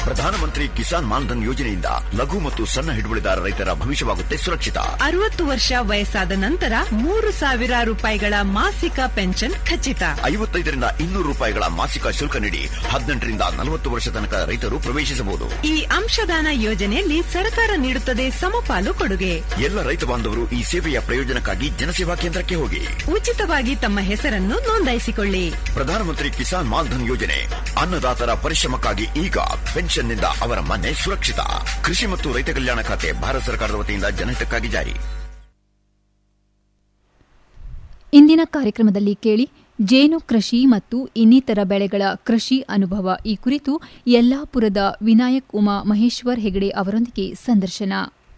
ಪ್ರಧಾನಮಂತ್ರಿ ಕಿಸಾನ್ ಮಾನ್ಧನ್ ಯೋಜನೆಯಿಂದ ಲಘು ಮತ್ತು ಸಣ್ಣ ಹಿಡುವಳಿದಾರ ರೈತರ ಭವಿಷ್ಯವಾಗುತ್ತೆ ಸುರಕ್ಷಿತ ಅರವತ್ತು ವರ್ಷ ವಯಸ್ಸಾದ ನಂತರ ಮೂರು ಸಾವಿರ ರೂಪಾಯಿಗಳ ಮಾಸಿಕ ಪೆನ್ಷನ್ ಖಚಿತ ಐವತ್ತೈದರಿಂದ ಇನ್ನೂರು ರೂಪಾಯಿಗಳ ಮಾಸಿಕ ಶುಲ್ಕ ನೀಡಿ ಹದಿನೆಂಟರಿಂದ ನಲವತ್ತು ವರ್ಷ ತನಕ ರೈತರು ಪ್ರವೇಶಿಸಬಹುದು ಈ ಅಂಶದಾನ ಯೋಜನೆಯಲ್ಲಿ ಸರ್ಕಾರ ನೀಡುತ್ತದೆ ಸಮಪಾಲು ಕೊಡುಗೆ ಎಲ್ಲ ರೈತ ಬಾಂಧವರು ಈ ಸೇವೆಯ ಪ್ರಯೋಜನಕ್ಕಾಗಿ ಜನಸೇವಾ ಕೇಂದ್ರಕ್ಕೆ ಹೋಗಿ ಉಚಿತವಾಗಿ ತಮ್ಮ ಹೆಸರನ್ನು ನೋಂದಾಯಿಸಿಕೊಳ್ಳಿ ಪ್ರಧಾನಮಂತ್ರಿ ಕಿಸಾನ್ ಮಾನ್ಧನ್ ಯೋಜನೆ ಅನ್ನದಾತರ ಪರಿಶ್ರಮಕ್ಕಾಗಿ ಈಗ ಪೆನ್ಷನ್ನಿಂದ ಅವರ ಮನೆ ಸುರಕ್ಷಿತ ಕೃಷಿ ಮತ್ತು ರೈತ ಕಲ್ಯಾಣ ಖಾತೆ ಭಾರತ ಸರ್ಕಾರದ ವತಿಯಿಂದ ಜನಹಿತಕ್ಕಾಗಿ ಜಾರಿ ಇಂದಿನ ಕಾರ್ಯಕ್ರಮದಲ್ಲಿ ಕೇಳಿ ಜೇನು ಕೃಷಿ ಮತ್ತು ಇನ್ನಿತರ ಬೆಳೆಗಳ ಕೃಷಿ ಅನುಭವ ಈ ಕುರಿತು ಯಲ್ಲಾಪುರದ ವಿನಾಯಕ್ ಉಮಾ ಮಹೇಶ್ವರ್ ಹೆಗಡೆ ಅವರೊಂದಿಗೆ ಸಂದರ್ಶನ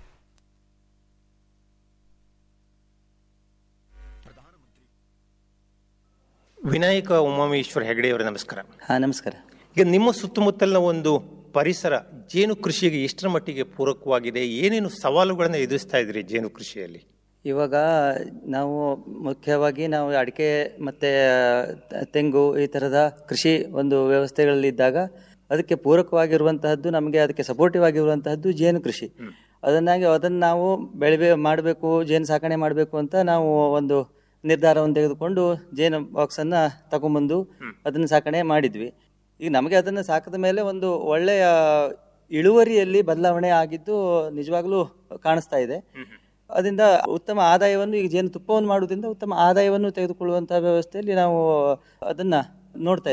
ವಿನಾಯಕ ಉಮಾಮೇಶ್ವರ ಹೆಗಡೆಯವರ ನಮಸ್ಕಾರ ಹಾಂ ನಮಸ್ಕಾರ ಈಗ ನಿಮ್ಮ ಸುತ್ತಮುತ್ತಲಿನ ಒಂದು ಪರಿಸರ ಜೇನು ಕೃಷಿಗೆ ಎಷ್ಟರ ಮಟ್ಟಿಗೆ ಪೂರಕವಾಗಿದೆ ಏನೇನು ಸವಾಲುಗಳನ್ನು ಎದುರಿಸ್ತಾ ಇದ್ರಿ ಜೇನು ಕೃಷಿಯಲ್ಲಿ ಇವಾಗ ನಾವು ಮುಖ್ಯವಾಗಿ ನಾವು ಅಡಿಕೆ ಮತ್ತು ತೆಂಗು ಈ ಥರದ ಕೃಷಿ ಒಂದು ವ್ಯವಸ್ಥೆಗಳಲ್ಲಿದ್ದಾಗ ಅದಕ್ಕೆ ಪೂರಕವಾಗಿರುವಂತಹದ್ದು ನಮಗೆ ಅದಕ್ಕೆ ಸಪೋರ್ಟಿವ್ ಆಗಿರುವಂತಹದ್ದು ಜೇನು ಕೃಷಿ ಅದನ್ನಾಗಿ ಅದನ್ನು ನಾವು ಬೆಳಿಬೇ ಮಾಡಬೇಕು ಜೇನು ಸಾಕಣೆ ಮಾಡಬೇಕು ಅಂತ ನಾವು ಒಂದು ನಿರ್ಧಾರವನ್ನು ತೆಗೆದುಕೊಂಡು ಜೇನು ಬಾಕ್ಸನ್ನು ತಗೊಂಬಂದು ಅದನ್ನು ಸಾಕಣೆ ಮಾಡಿದ್ವಿ ಈಗ ನಮಗೆ ಅದನ್ನು ಸಾಕಿದ ಮೇಲೆ ಒಂದು ಒಳ್ಳೆಯ ಇಳುವರಿಯಲ್ಲಿ ಬದಲಾವಣೆ ಆಗಿದ್ದು ನಿಜವಾಗ್ಲೂ ಕಾಣಿಸ್ತಾ ಇದೆ ಅದರಿಂದ ಉತ್ತಮ ಆದಾಯವನ್ನು ಈಗ ಜೇನು ತುಪ್ಪವನ್ನು ಮಾಡುವುದರಿಂದ ಉತ್ತಮ ಆದಾಯವನ್ನು ತೆಗೆದುಕೊಳ್ಳುವಂತಹ ವ್ಯವಸ್ಥೆಯಲ್ಲಿ ನಾವು ಅದನ್ನ ನೋಡ್ತಾ